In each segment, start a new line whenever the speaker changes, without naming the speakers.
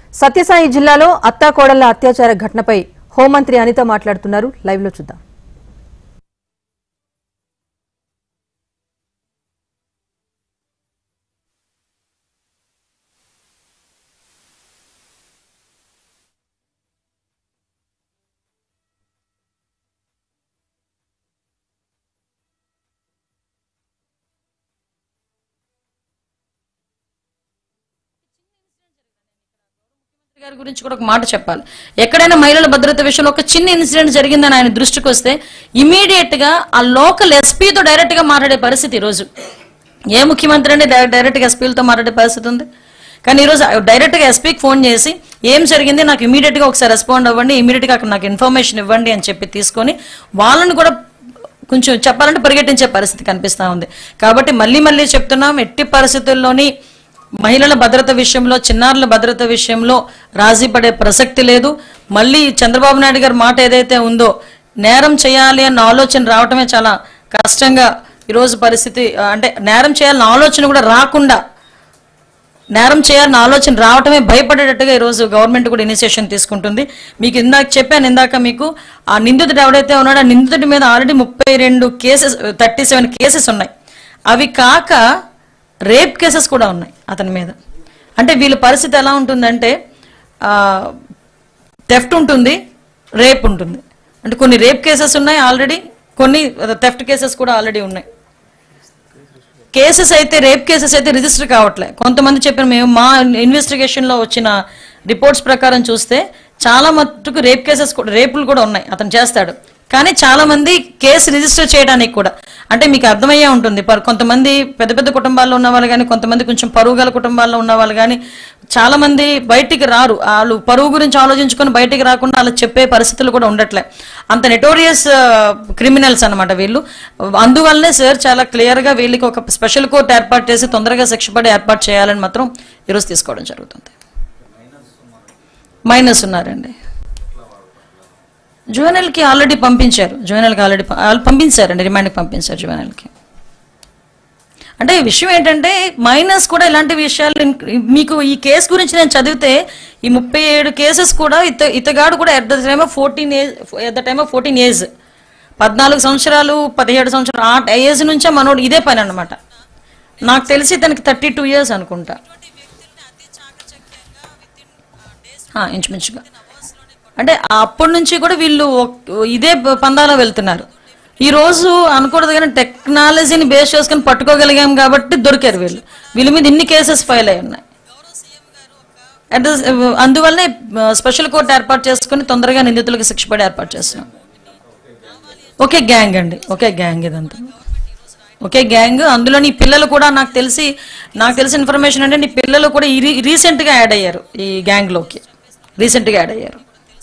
సత్యసాయి జిల్లాలో అత్తాకోడళ్ల అత్యాచార ఘటనపై హోంమంత్రి అనిత మాట్లాడుతున్నారు లైవ్ లో చూద్దాం
గారి గురించి కూడా ఒక మాట చెప్పాలి ఎక్కడైనా మహిళల భద్రత విషయంలో ఒక చిన్న ఇన్సిడెంట్ జరిగిందని ఆయన దృష్టికి వస్తే ఇమీడియట్ గా ఆ లోకల్ ఎస్పీతో డైరెక్ట్ గా మాట్లాడే పరిస్థితి ఈ రోజు ఏ ముఖ్యమంత్రి అండి డైరెక్ట్ గా ఎస్పీలతో మాట్లాడే పరిస్థితి ఉంది కానీ ఈరోజు డైరెక్ట్ గా ఎస్పీకి ఫోన్ చేసి ఏం జరిగింది నాకు ఇమీడియట్ గా ఒకసారి రెస్పాండ్ అవ్వండి ఇమీడియట్ గా అక్కడ నాకు ఇన్ఫర్మేషన్ ఇవ్వండి అని చెప్పి తీసుకొని వాళ్ళని కూడా కొంచెం చెప్పాలంటే పరిగెట్టించే పరిస్థితి కనిపిస్తా ఉంది కాబట్టి మళ్ళీ మళ్ళీ చెప్తున్నాం ఎట్టి పరిస్థితుల్లోని మహిళల భద్రత విషయంలో చిన్నారుల భద్రత విషయంలో రాజీ పడే ప్రసక్తి లేదు మళ్ళీ చంద్రబాబు నాయుడు గారి మాట ఏదైతే ఉందో నేరం చేయాలి అన్న ఆలోచన రావటమే చాలా కష్టంగా ఈరోజు పరిస్థితి ఆ, అంటే నేరం చేయాలన్న ఆలోచన కూడా రాకుండా నేరం చేయాలన్న ఆలోచన రావటమే భయపడేటట్టుగా ఈరోజు గవర్నమెంట్ కూడా ఇనిషియేషన్ తీసుకుంటుంది మీకు ఇందాక చెప్పాను ఇందాక మీకు ఆ నిందితుడు ఎవడైతే ఉన్నాడో ఆ నిందితుడి మీద ఆల్రెడీ ముప్పై రెండు కేసెస్ థర్టీ సెవెన్ కేసెస్ ఉన్నాయి అవి కాక రేప్ కేసెస్ కూడా ఉన్నాయి అతని మీద అంటే వీళ్ళ పరిస్థితి ఎలా ఉంటుందంటే థెఫ్ట్ ఉంటుంది రేప్ ఉంటుంది అంటే కొన్ని రేప్ కేసెస్ ఉన్నాయి ఆల్రెడీ కొన్ని థెఫ్ట్ కేసెస్ కూడా ఆల్రెడీ ఉన్నాయి కేసెస్ అయితే రేప్ కేసెస్ అయితే రిజిస్టర్ కావట్లే కొంతమంది చెప్పిన మేము మా ఇన్వెస్టిగేషన్ లో వచ్చిన రిపోర్ట్స్ ప్రకారం చూస్తే చాలా మట్టుకు రేప్ కేసెస్ కూడా రేపులు కూడా ఉన్నాయి అతను చేస్తాడు కానీ చాలా మంది కేసు రిజిస్టర్ చేయడానికి కూడా అంటే మీకు అర్థమయ్యే ఉంటుంది పర్- కొంతమంది పెద్ద పెద్ద కుటుంబాల్లో ఉన్న వాళ్ళు కానీ కొంతమంది కొంచెం పరువు గల కుటుంబాల్లో ఉన్న వాళ్ళు కానీ చాలా మంది బయటికి రారు వాళ్ళు పరువు గురించి ఆలోచించుకొని బయటికి రాకుండా వాళ్ళు చెప్పే పరిస్థితులు కూడా ఉండట్లే అంత నెటోరియస్ క్రిమినల్స్ అన్నమాట వీళ్ళు అందువల్లనే సార్ చాలా క్లియర్ గా వీళ్ళకి ఒక స్పెషల్ కోర్ట్ ఏర్పాటు చేసి తొందరగా శిక్ష పడి ఏర్పాటు చేయాలని మాత్రం ఈరోజు తీసుకోవడం జరుగుతుంది మైనస్ ఉన్నారండి జువెనల్కి ఆల్రెడీ పంపించారు జువెనల్కి ఆల్రెడీ పంపించారండి రిమాండ్కి పంపించారు జువెనల్కి అంటే ఈ విషయం ఏంటంటే మైనస్ కూడా ఇలాంటి విషయాలు ఇన్- మీకు ఈ కేసు గురించి నేను చదివితే ఈ ముప్పై ఏడు కేసెస్ కూడా ఇత ఇతగాడు కూడా at the time of fourteen age at the time of fourteen age పద్నాలుగు సంవత్సరాలు పదిహేడు సంవత్సరాలు ఆ ఏజ్ నుంచే మనోడు ఇదే పని అనమాట నాకు తెలిసి తనకి థర్టీ టూ ఇయర్స్ అనుకుంటా ఆ, ఇంచుమించుగా అంటే అప్పటి నుంచి కూడా వీళ్ళు ఒక్- ఇదే పందాలో వెళ్తున్నారు ఈ రోజు అనకూడదు కానీ టెక్నాలజీని బేస్ చేసుకుని పట్టుకోగలిగాం కాబట్టి దొరికారు వీళ్ళు వీళ్ళ మీద ఇన్ని కేసెస్ ఫైల్ అయి ఉన్నాయి అట్ ద అందువల్లనే స్పెషల్ కోర్టు ఏర్పాటు చేసుకుని తొందరగా నిందితులకు శిక్ష పడి ఏర్పాటు చేస్తున్నాం ఒకే గ్యాంగ్ అండి ఒకే గ్యాంగ్ ఇదంతా ఒకే గ్యాంగ్ అందులోని ఈ పిల్లలు కూడా నాకు తెలిసి నాకు తెలిసిన ఇన్ఫర్మేషన్ అంటే నీ పిల్లలు కూడా ఈ రీ- recent గా యాడ్ అయ్యారు ఈ గ్యాంగ్ లోకి రీసెంట్ గా యాడ్ అయ్యారు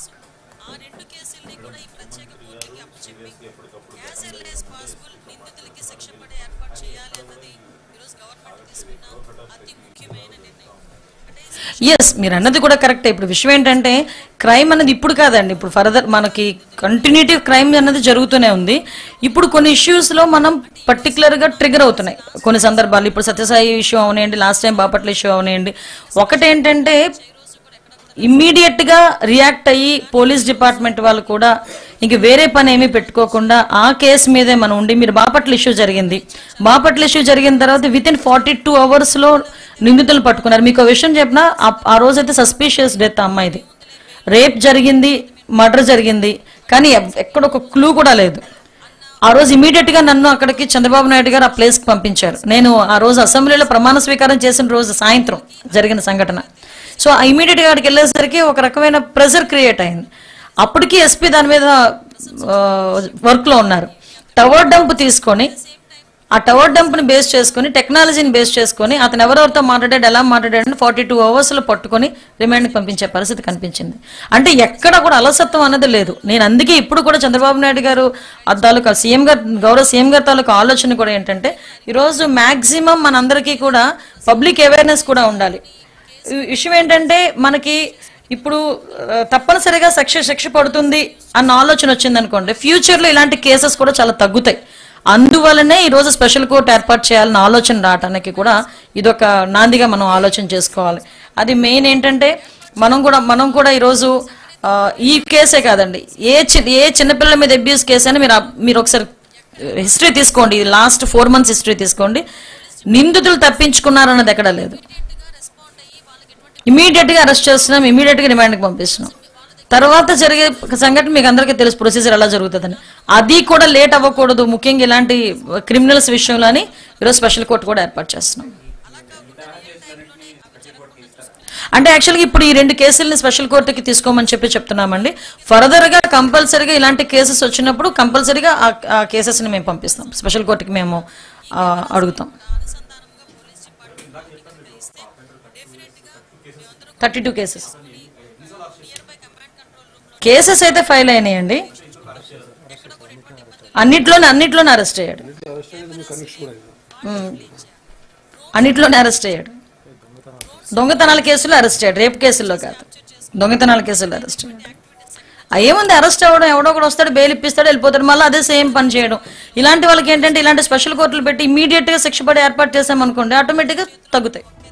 ఎస్ మీరు అన్నది కూడా కరెక్టే ఇప్పుడు విషయం ఏంటంటే క్రైమ్ అన్నది ఇప్పుడు కాదండి ఇప్పుడు ఫర్దర్ మనకి కంటిన్యూటివ్ క్రైమ్ అన్నది జరుగుతూనే ఉంది ఇప్పుడు కొన్ని issues లో మనం particular గా ట్రిగర్ అవుతున్నాయి కొన్ని సందర్భాలు ఇప్పుడు సత్యసాయి ఇష్యూ అవనివ్వండి లాస్ట్ టైం బాపట్ల ఇష్యూ అవనివ్వండి ఒకటేంటంటే ఇమ్మీడియట్ గా రియాక్ట్ అయ్యి పోలీస్ డిపార్ట్మెంట్ వాళ్ళు కూడా ఇంక వేరే పని ఏమీ పెట్టుకోకుండా ఆ కేసు మీదే మనం ఉండి మీరు బాపట్ల ఇష్యూ జరిగింది బాపట్ల ఇష్యూ జరిగిన తర్వాత within forty two hours లో నిందితులు పట్టుకున్నారు మీకు ఒక విషయం చెప్పిన ఆ రోజైతే సస్పీషియస్ డెత్ అమ్మాయిది రేప్ జరిగింది మర్డర్ జరిగింది కానీ ఎవ్- ఎక్కడ ఒక క్లూ కూడా లేదు ఆ రోజు ఇమీడియట్ గా నన్ను అక్కడికి చంద్రబాబు నాయుడు గారు ఆ ప్లేస్ కి పంపించారు నేను ఆ రోజు అసెంబ్లీలో ప్రమాణ స్వీకారం చేసిన రోజు సాయంత్రం జరిగిన సంఘటన సో ఇమీడియట్ గా అక్కడికి వెళ్ళేసరికి ఒక రకమైన ప్రెషర్ క్రియేట్ అయింది అప్పటికి ఎస్పీ దాని మీద వర్క్ లో ఉన్నారు టవర్ డంప్ తీసుకొని ఆ టవర్ డంప్ ని బేస్ చేసుకొని టెక్నాలజీని బేస్ చేసుకొని అతను ఎవరెవరితో మాట్లాడాడు ఎలా మాట్లాడాడు ఫార్టీ టూ అవర్స్ లో పట్టుకొని రిమాండ్ పంపించే పరిస్థితి కనిపించింది అంటే ఎక్కడ కూడా అలసత్వం అన్నది లేదు నేను అందుకే ఇప్పుడు కూడా చంద్రబాబు నాయుడు గారు ఆ తాలూకా సీఎం గారు గౌరవ సీఎం గారి తాలూకా ఆలోచన కూడా ఏంటంటే ఈరోజు మాక్సిమం మనందరికీ కూడా పబ్లిక్ అవేర్నెస్ కూడా ఉండాలి ఈ విషయం ఏంటంటే మనకి ఇప్పుడు ఆ, తప్పనిసరిగా శిక్ష శిక్ష పడుతుంది అన్న ఆలోచన వచ్చింది అనుకోండి ఫ్యూచర్ లో ఇలాంటి కేసెస్ కూడా చాలా తగ్గుతాయి అందువలనే ఈ రోజు స్పెషల్ కోర్ట్ ఏర్పాటు చేయాలన్న ఆలోచన రావటానికి కూడా ఇదొక నాందిగా మనం ఆలోచన చేసుకోవాలి అది మెయిన్ ఏంటంటే మనం కూడా మనం కూడా ఈరోజు ఆ, ఈ కేసే కాదండి ఏ చి- ఏ చిన్నపిల్లల మీద అబ్యూస్ కేసు అని మీరు ఆ- మీరు ఒకసారి హిస్టరీ తీసుకోండి లాస్ట్ ఫోర్ మంత్స్ హిస్టరీ తీసుకోండి నిందితులు తప్పించుకున్నారన్నది ఎక్కడా లేదు ఇమీడియట్ గా అరెస్ట్ చేస్తున్నాం ఇమీడియట్ గా రిమాండ్కి పంపిస్తున్నాం తర్వాత జరిగే సంఘటన మీకు అందరికీ తెలుసు ప్రొసీజర్ ఎలా జరుగుతుందని అది కూడా లేట్ అవ్వకూడదు ముఖ్యంగా ఇలాంటి క్రిమినల్స్ విషయంలో అని ఈరోజు స్పెషల్ కోర్టు కూడా ఏర్పాటు చేస్తున్నాం అంటే యాక్చువల్గా ఇప్పుడు ఈ రెండు కేసుల్ని స్పెషల్ కోర్టుకి తీసుకోమని చెప్పి చెప్తున్నామండి ఫర్దర్ గా కంపల్సరీగా ఇలాంటి కేసెస్ వచ్చినప్పుడు కంపల్సరీగా ఆ కేసెస్ ని మేము పంపిస్తాం స్పెషల్ కోర్టుకి మేము ఆ, అడుగుతాం థర్టీ టూ కేసెస్ కేసెస్ అయితే ఫైల్ అయినాయండి అన్నిట్లోనే అన్నిట్లోనే అరెస్ట్ అయ్యాడు ఉమ్. అన్నిట్లోనే అరెస్ట్ అయ్యాడు దొంగతనాల కేసులో అరెస్ట్ అయ్యాడు రేపు కేసుల్లో కాదు దొంగతనాల కేసుల్లో అరెస్ట్ అయ్యాడు ఆ ఏముంది అరెస్ట్ అవ్వడం ఎవడో కూడా వస్తాడు బెయిల్ ఇప్పిస్తాడు వెళ్ళిపోతాడు మళ్ళీ అదే సేమ్ పని చేయడం ఇలాంటి వాళ్ళకి ఏంటంటే ఇలాంటి స్పెషల్ కోర్టులు పెట్టి ఇమీడియట్ గా శిక్ష పడి ఏర్పాటు చేసామనుకోండి ఆటోమేటిక్ గా తగ్గుతాయి